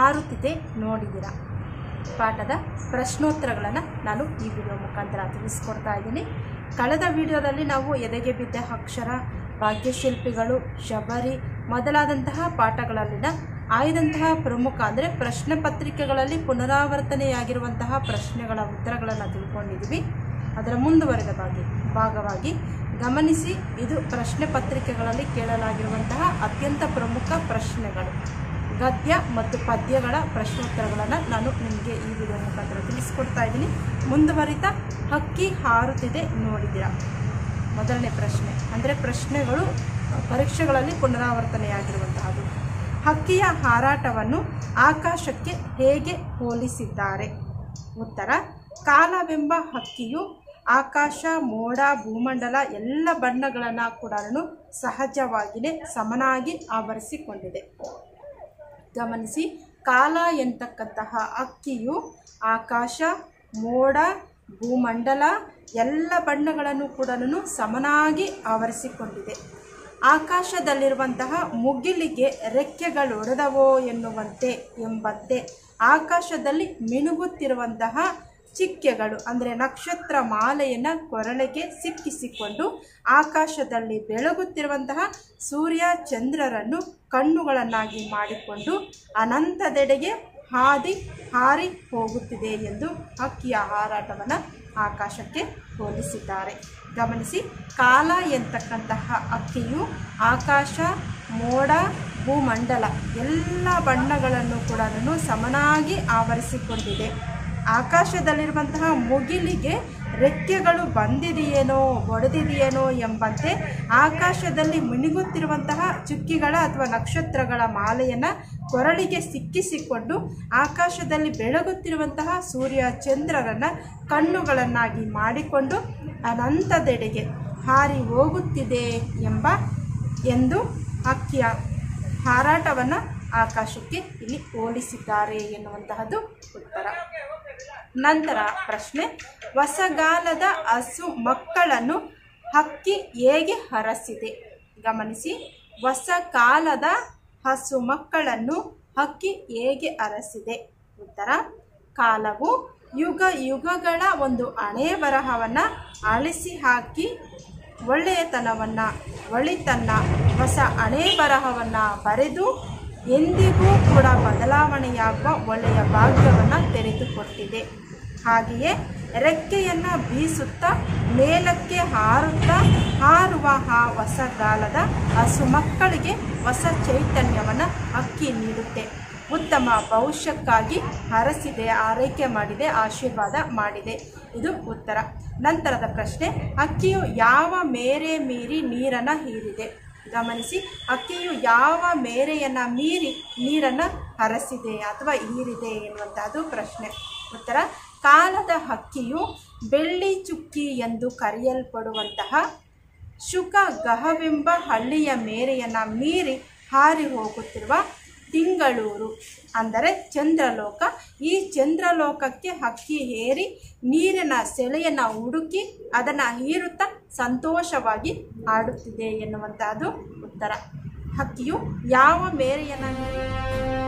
ಹಾರುತ್ತಿದೆ ನೋಡಿದ್ದೀರಾ ಪಾಠದ ಪ್ರಶ್ನೋತ್ತರಗಳನ್ನು ನಾನು ಈ ವಿಡಿಯೋ ಮುಖಾಂತರ ತಿಳಿಸ್ಕೊಡ್ತಾ ಇದ್ದೀನಿ ಕಳೆದ ವಿಡಿಯೋದಲ್ಲಿ ನಾವು ಎದೆಗೆ ಬಿದ್ದ ಅಕ್ಷರ ಭಾಗ್ಯಶಿಲ್ಪಿಗಳು ಶಬರಿ ಮೊದಲಾದಂತಹ ಪಾಠಗಳಲ್ಲಿನ ಆಯ್ದಂತಹ ಪ್ರಮುಖ ಅಂದರೆ ಪ್ರಶ್ನೆ ಪತ್ರಿಕೆಗಳಲ್ಲಿ ಪುನರಾವರ್ತನೆಯಾಗಿರುವಂತಹ ಪ್ರಶ್ನೆಗಳ ಉತ್ತರಗಳನ್ನು ತಿಳ್ಕೊಂಡಿದ್ದೀವಿ ಅದರ ಮುಂದುವರೆದ ಭಾಗಿ ಭಾಗವಾಗಿ ಗಮನಿಸಿ ಇದು ಪ್ರಶ್ನೆ ಪತ್ರಿಕೆಗಳಲ್ಲಿ ಕೇಳಲಾಗಿರುವಂತಹ ಅತ್ಯಂತ ಪ್ರಮುಖ ಪ್ರಶ್ನೆಗಳು ಗದ್ಯ ಮತ್ತು ಪದ್ಯಗಳ ಪ್ರಶ್ನೋತ್ತರಗಳನ್ನು ನಾನು ನಿಮಗೆ ಈ ವಿಡಿಯೋ ಮುಖಾಂತರ ತಿಳಿಸ್ಕೊಡ್ತಾ ಇದ್ದೀನಿ ಮುಂದುವರಿತ ಹಕ್ಕಿ ಹಾರುತ್ತಿದೆ ನೋಡಿದ್ದೀರಾ ಮೊದಲನೇ ಪ್ರಶ್ನೆ ಅಂದರೆ ಪ್ರಶ್ನೆಗಳು ಪರೀಕ್ಷೆಗಳಲ್ಲಿ ಪುನರಾವರ್ತನೆಯಾಗಿರುವಂತಹದ್ದು ಹಕ್ಕಿಯ ಹಾರಾಟವನ್ನು ಆಕಾಶಕ್ಕೆ ಹೇಗೆ ಹೋಲಿಸಿದ್ದಾರೆ ಉತ್ತರ ಕಾಲವೆಂಬ ಹಕ್ಕಿಯು ಆಕಾಶ ಮೋಡ ಭೂಮಂಡಲ ಎಲ್ಲ ಬಣ್ಣಗಳನ್ನು ಕೂಡ ಸಹಜವಾಗಿಯೇ ಸಮನಾಗಿ ಆವರಿಸಿಕೊಂಡಿದೆ ಗಮನಿಸಿ ಕಾಲ ಎಂತಕ್ಕಂತಹ ಅಕ್ಕಿಯು ಆಕಾಶ ಮೋಡ ಭೂಮಂಡಲ ಎಲ್ಲ ಬಣ್ಣಗಳನ್ನು ಕೂಡ ಸಮನಾಗಿ ಆವರಿಸಿಕೊಂಡಿದೆ ಆಕಾಶದಲ್ಲಿರುವಂತಹ ಮುಗಿಲಿಗೆ ರೆಕ್ಕೆಗಳೊಡೆದವೋ ಎನ್ನುವಂತೆ ಎಂಬಂತೆ ಆಕಾಶದಲ್ಲಿ ಮಿನುಗುತ್ತಿರುವಂತಹ ಚಿಕ್ಕೆಗಳು ಅಂದರೆ ನಕ್ಷತ್ರ ಮಾಲೆಯನ್ನು ಕೊರಳಿಗೆ ಸಿಕ್ಕಿಸಿಕೊಂಡು ಆಕಾಶದಲ್ಲಿ ಬೆಳಗುತ್ತಿರುವಂತಹ ಸೂರ್ಯ ಚಂದ್ರರನ್ನು ಕಣ್ಣುಗಳನ್ನಾಗಿ ಮಾಡಿಕೊಂಡು ಅನಂತದೆಡೆಗೆ ಹಾದಿ ಹಾರಿ ಹೋಗುತ್ತಿದೆ ಎಂದು ಹಕ್ಕಿಯ ಹಾರಾಟವನ್ನು ಆಕಾಶಕ್ಕೆ ಹೋಲಿಸಿದ್ದಾರೆ ಗಮನಿಸಿ ಕಾಲ ಎಂತಕ್ಕಂತಹ ಅಕ್ಕಿಯು ಆಕಾಶ ಮೋಡ ಭೂಮಂಡಲ ಎಲ್ಲ ಬಣ್ಣಗಳನ್ನು ಕೂಡ ಸಮನಾಗಿ ಆವರಿಸಿಕೊಂಡಿದೆ ಆಕಾಶದಲ್ಲಿರುವಂತಹ ಮುಗಿಲಿಗೆ ರೆಕ್ಕೆಗಳು ಬಂದಿದೆಯೇನೋ ಒಡೆದಿದೆಯೇನೋ ಎಂಬಂತೆ ಆಕಾಶದಲ್ಲಿ ಮಿನುಗುತ್ತಿರುವಂತಹ ಚುಕ್ಕಿಗಳ ಅಥವಾ ನಕ್ಷತ್ರಗಳ ಮಾಲೆಯನ್ನು ಕೊರಳಿಗೆ ಸಿಕ್ಕಿಸಿಕೊಂಡು ಆಕಾಶದಲ್ಲಿ ಬೆಳಗುತ್ತಿರುವಂತಹ ಸೂರ್ಯ ಚಂದ್ರರನ್ನು ಕಣ್ಣುಗಳನ್ನಾಗಿ ಮಾಡಿಕೊಂಡು ಅನಂತದೆಡೆಗೆ ಹಾರಿ ಹೋಗುತ್ತಿದೆ ಎಂಬ ಎಂದು ಹಕ್ಕಿಯ ಹಾರಾಟವನ್ನು ಆಕಾಶಕ್ಕೆ ಇಲ್ಲಿ ಹೋಲಿಸಿದ್ದಾರೆ ಎನ್ನುವಂತಹದ್ದು ಉತ್ತರ ನಂತರ ಪ್ರಶ್ನೆ ಹೊಸಗಾಲದ ಹಸು ಮಕ್ಕಳನ್ನು ಹಕ್ಕಿ ಹೇಗೆ ಹರಸಿದೆ ಗಮನಿಸಿ ಹೊಸ ಕಾಲದ ಹಸು ಮಕ್ಕಳನ್ನು ಹಕ್ಕಿ ಹೇಗೆ ಹರಸಿದೆ ಉತ್ತರ ಕಾಲವು ಯುಗ ಯುಗಗಳ ಒಂದು ಹಣೆ ಬರಹವನ್ನು ಅಳಿಸಿ ಹಾಕಿ ಒಳ್ಳೆಯತನವನ್ನು ಒಳಿತನ್ನ ಹೊಸ ಹಣೆ ಬರಹವನ್ನು ಬರೆದು ಎಂದಿಗೂ ಕೂಡ ಬದಲಾವಣೆಯಾಗುವ ಒಳ್ಳೆಯ ಭಾಗ್ಯವನ್ನು ತೆರೆದುಕೊಟ್ಟಿದೆ ಹಾಗೆಯೇ ರೆಕ್ಕೆಯನ್ನು ಬೀಸುತ್ತಾ ಮೇಲಕ್ಕೆ ಹಾರುತ್ತಾ ಹಾರುವ ಆ ಹೊಸಗಾಲದ ಹಸು ಮಕ್ಕಳಿಗೆ ಹೊಸ ಚೈತನ್ಯವನ್ನು ಅಕ್ಕಿ ನೀಡುತ್ತೆ ಉತ್ತಮ ಭವಿಷ್ಯಕ್ಕಾಗಿ ಹರಸಿದೆ ಆರೈಕೆ ಮಾಡಿದೆ ಆಶೀರ್ವಾದ ಮಾಡಿದೆ ಇದು ಉತ್ತರ ನಂತರದ ಪ್ರಶ್ನೆ ಅಕ್ಕಿಯು ಯಾವ ಮೇರೆ ಮೀರಿ ನೀರನ್ನು ಹೀರಿದೆ ಗಮನಿಸಿ ಅಕ್ಕಿಯು ಯಾವ ಮೇರೆಯನ್ನು ಮೀರಿ ನೀರನ್ನು ಹರಸಿದೆ ಅಥವಾ ಹೀರಿದೆ ಎನ್ನುವಂತಹದ್ದು ಪ್ರಶ್ನೆ ಉತ್ತರ ಕಾಲದ ಹಕ್ಕಿಯು ಬೆಳ್ಳಿ ಚುಕ್ಕಿ ಎಂದು ಕರೆಯಲ್ಪಡುವಂತಹ ಶುಕ ಗಹವೆಂಬ ಹಳ್ಳಿಯ ಮೇರೆಯನ್ನು ಮೀರಿ ಹಾರಿ ಹೋಗುತ್ತಿರುವ ತಿಂಗಳೂರು ಅಂದರೆ ಚಂದ್ರಲೋಕ ಈ ಚಂದ್ರಲೋಕಕ್ಕೆ ಹಕ್ಕಿ ಏರಿ ನೀರಿನ ಸೆಳೆಯನ್ನು ಹುಡುಕಿ ಅದನ್ನು ಹೀರುತ್ತಾ ಸಂತೋಷವಾಗಿ ಆಡುತ್ತಿದೆ ಎನ್ನುವಂತಹದ್ದು ಉತ್ತರ ಹಕ್ಕಿಯು ಯಾವ ಮೇರೆಯನ್ನು